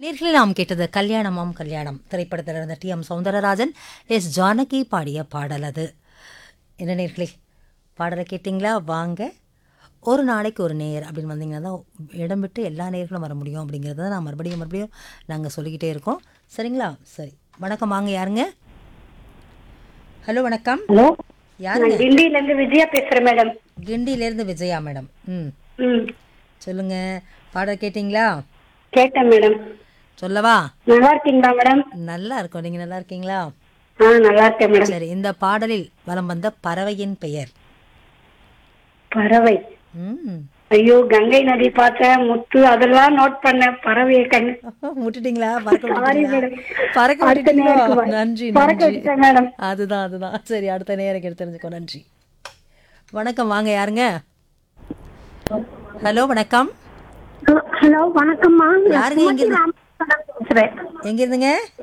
நேர்களில் நாம் கேட்டது கல்யாணமாம் கல்யாணம் திரைப்படத்தில் இருந்த T M Soundararajan S Janaki பாடிய பாடல் அது என்ன நேர்களே பாடலை கேட்டிங்களா வாங்க ஒரு நாளைக்கு ஒரு நேர் அப்படின்னு வந்தீங்கன்னா தான் இடம் விட்டு எல்லா நேர்களும் வர முடியும் அப்படிங்கிறத நான் மறுபடியும் மறுபடியும் நாங்கள் சொல்லிக்கிட்டே இருக்கோம் சரிங்களா சரி வணக்கம் வாங்க யாருங்க ஹலோ வணக்கம் ஹலோ யாருங்க நான் கிண்டியில இருந்து விஜயா பேசுறேன் மேடம் கிண்டியிலேருந்து விஜயா மேடம் ம் ம் சொல்லுங்க பாடல் கேட்டிங்களா கேட்டேன் மேடம் சொல்லவா நல்லா இருக்கீங்களா மேடம் நல்லா இருக்கோம் நீங்கள் நல்லா இருக்கீங்களா ஆ நல்லா இருக்கேன் மேடம் சரி இந்த பாடலில் வலம் வந்த பறவையின் பெயர் பறவை ம் ஐயோ கங்கை நதி பார்த்தேன் முத்து அதெல்லாம் நோட் பண்ணேன் பறவையை கண்ணு விட்டுட்டீங்களா பறக்க சாரி விட்டுட்டீங்களா மேடம் பறக்க அடுத்த விட்டுட்டீங்களா நேருக்கு வா. நன்றி பறக்க நன்றி விட்டுட்டேன் மேடம் அதுதான் அதுதான் சரி அடுத்த நேரம் எடுத்து தெரிஞ்சுக்கோ நன்றி வணக்கம் வாங்க யாருங்க ஹலோ வணக்கம் ஹலோ வணக்கம்மா யாருங்க இங்க இருந்து? பேசுறேன் எங்க இருந்துங்க